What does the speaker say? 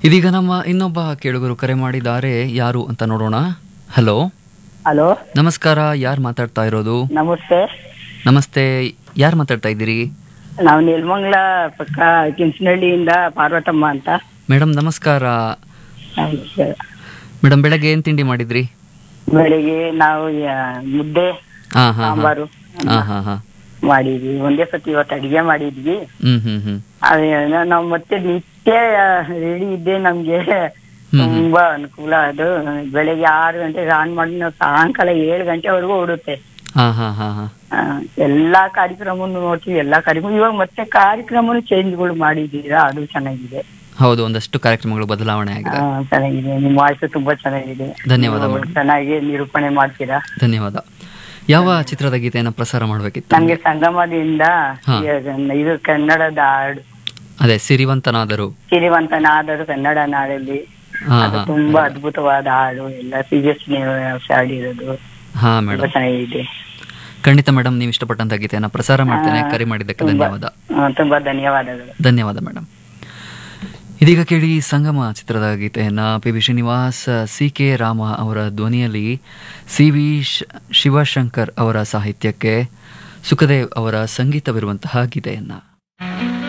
ಇದೀಗ ನಮ್ಮ ಇನ್ನೊಬ್ಬ ಕೇಳುಗರು ಕರೆ ಮಾಡಿದ್ದಾರೆ ಯಾರು ಅಂತ ನೋಡೋಣ ಹಲೋ ಹಲೋ ನಮಸ್ಕಾರ ಯಾರು ಮಾತಾಡ್ತಾ ಇರೋದು ನಮಸ್ತೆ ನಮಸ್ತೆ ಯಾರು ಮಾತಾಡ್ತಾ ಇದ್ದೀರಿ ನಾವು ನೆಲಮಂಗ್ಲ ಪಕ್ಕ ಕಿಂಚನಹಳ್ಳಿಯಿಂದ ಪಾರ್ವತಮ್ಮ ಅಂತ ಮೇಡಮ್ ನಮಸ್ಕಾರ ಮೇಡಮ್ ಬೆಳಗ್ಗೆ ಏನ್ ತಿಂಡಿ ಮಾಡಿದ್ರಿ ಬೆಳಿಗ್ಗೆ ನಾವು ಆ, ಮುದ್ದೆ ಹಾ ಹಾ ಹಾ ಸಾಂಬಾರು ಹಾ ಹಾ ಹಾ ಮಾಡಿದ್ವಿ ಒಂದೇ ಸತಿ ಇವತ್ತು ಅಡಿಗೆ ಮಾಡಿದ್ವಿ ಹ್ಮ್ ಹ್ಮ್ ಹ್ಮ್ ಅದೇ ನಾವು ಮತ್ತೆ ನಿತ್ಯ ರೆಡಿ ಇದ್ದೆ ನಮ್ಗೆ ತುಂಬಾ ಅನುಕೂಲ ಅದು ಬೆಳಿಗ್ಗೆ ಆರು ಗಂಟೆಗೆ ಆನ್ ಮಾಡಿ ನಾವು ಸಾಯಂಕಾಲ ಏಳು ಗಂಟೆವರೆಗೂ ಓಡುತ್ತೆ ಹಾ ಹಾ ಹಾ ಹಾ ಆ, ಎಲ್ಲಾ ಕಾರ್ಯಕ್ರಮವನ್ನು ನೋಡ್ತೀವಿ ಎಲ್ಲಾ ಕಾರ್ಯಕ್ರಮ ಇವಾಗ ಮತ್ತೆ ಕಾರ್ಯಕ್ರಮನು ಚೇಂಜ್ಗಳು ಮಾಡಿದ್ದೀರಾ ಅದು ಚೆನ್ನಾಗಿದೆ ಹೌದು ಒಂದಷ್ಟು ಕಾರ್ಯಕ್ರಮಗಳು ಬದಲಾವಣೆ ಆಗಿದೆ ಆ, ಚೆನ್ನಾಗಿದೆ ನಿಮ್ಮ ವಾಯ್ಸ್ ತುಂಬಾ ಚೆನ್ನಾಗಿದೆ ಧನ್ಯವಾದ ನೀವು ಮೇಡಮ್. ಚೆನ್ನಾಗಿ ನಿರೂಪಣೆ ಮಾಡ್ತೀರಾ ಧನ್ಯವಾದ ಯಾವ ಚಿತ್ರದ ಗೀತೆಯನ್ನ ಪ್ರಸಾರ ಮಾಡಬೇಕಿತ್ತು ನಮ್ಗೆ ಸಂಗಮದಿಂದ ಹಾ. ಈ- ಇದು ಕನ್ನಡದ ಹಾಡು ಅದೇ ಸಿರಿವಂತನಾದರು ಸಿರಿವಂತನಾದರೂ ಕನ್ನಡ ನಾಡಲ್ಲಿ ಹಾ ಅದು ಹಾ ತುಂಬಾ ಅದ್ಭುತವಾದ ಹಾಡು ಎಲ್ಲ ಸೀರಿಯಸ್ ಹಾಡಿರೋದು ಹಾ ತುಂಬಾ ಮೇಡಮ್ ಚೆನ್ನಾಗಿದೆ ಖಂಡಿತ ಮೇಡಮ್ ನೀವು ಇಷ್ಟಪಟ್ಟಂತ ಗೀತೆಯನ್ನ ಪ್ರಸಾರ ಮಾಡ್ತೇನೆ ಕರೆ ಮಾಡಿದ್ದಕ್ಕೆ ತುಂಬಾ ಧನ್ಯವಾದ ಆ, ತುಂಬಾ ಧನ್ಯವಾದಗಳು ಧನ್ಯವಾದ ಮೇಡಮ್ ಇದೀಗ ಕೇಳಿ ಸಂಗಮ ಚಿತ್ರದ ಗೀತೆಯನ್ನ P V Srinivas C K Rama ಅವರ ಧ್ವನಿಯಲ್ಲಿ ಸಿ ವಿ ಶ- ಶಿವಶಂಕರ್ ಅವರ ಸಾಹಿತ್ಯಕ್ಕೆ ಸುಖದೇವ್ ಅವರ ಸಂಗೀತವಿರುವಂತಹ ಗೀತೆಯನ್ನ